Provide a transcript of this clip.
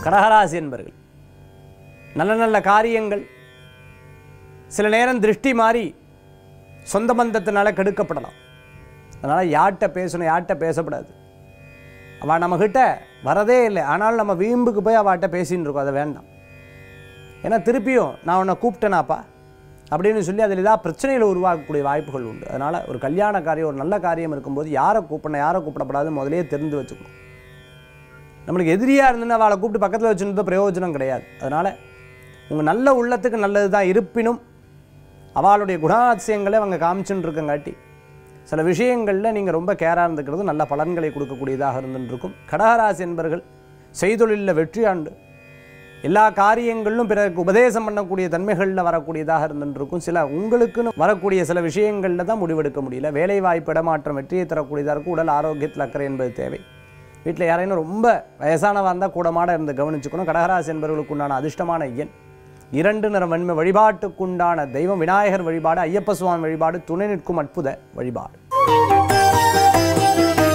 கடகராசி என்பர்கள் நல்ல நல்ல காரியங்கள் சில நேரம் திருஷ்டி மாறி சொந்த பந்தத்தினால கெடுக்கப்படலாம் அதனால் யார்கிட்ட பேசணும் யார்கிட்ட பேசக்கூடாது அவள் நம்மக்கிட்ட வரதே இல்லை ஆனாலும் நம்ம வீம்புக்கு போய் அவள்கிட்ட பேசின்னு இருக்கோம் அதை வேண்டாம் ஏன்னா திருப்பியும் நான் உன்னை கூப்பிட்டேனாப்பா அப்படின்னு சொல்லி அதில் ஏதாவது பிரச்சனைகளை உருவாக்கக்கூடிய வாய்ப்புகள் உண்டு அதனால் ஒரு கல்யாண காரியம் ஒரு நல்ல காரியம் இருக்கும்போது யாரை கூப்பிடணும் யாரை கூப்பிடப்படாதுன்னு முதலே தெரிந்து வச்சுக்கணும் நம்மளுக்கு எதிரியாக இருந்துன்னு அவளை கூப்பிட்டு பக்கத்தில் வச்சுருந்த பிரயோஜனம் கிடையாது அதனால் உங்கள் நல்ல உள்ளத்துக்கு நல்லது தான் இருப்பினும் அவளுடைய குணாதிசயங்களை அவங்க காமிச்சுன்னு இருக்கங்காட்டி சில விஷயங்களில் நீங்கள் ரொம்ப கேராக இருந்துக்கிறது நல்ல பலன்களை கொடுக்கக்கூடியதாக இருந்துருக்கும் கடகராசி என்பர்கள் செய்தொழிலில் வெற்றி ஆண்டு எல்லா காரியங்களிலும் பிறருக்கு உபதேசம் பண்ணக்கூடிய தன்மைகளில் வரக்கூடியதாக இருந்துருக்கும் சில உங்களுக்குன்னு வரக்கூடிய சில விஷயங்களில் தான் முடிவெடுக்க முடியல வேலை வாய்ப்பு இடமாற்றம் வெற்றியை தரக்கூடியதாக இருக்கும் உடல் ஆரோக்கியத்தில் அக்கறை என்பது தேவை வீட்டில் யாரையும் ரொம்ப வயசானவா இருந்தால் கூடமாட இருந்து கவனிச்சுக்கணும் கடகராசி என்பவர்களுக்கு உண்டான அதிர்ஷ்டமான எண் இரண்டு நிற வன்மை வழிபாட்டுக்குண்டான தெய்வம் விநாயகர் வழிபாடு ஐயப்ப சுவாமி வழிபாடு துணை நிற்கும் அற்புத வழிபாடு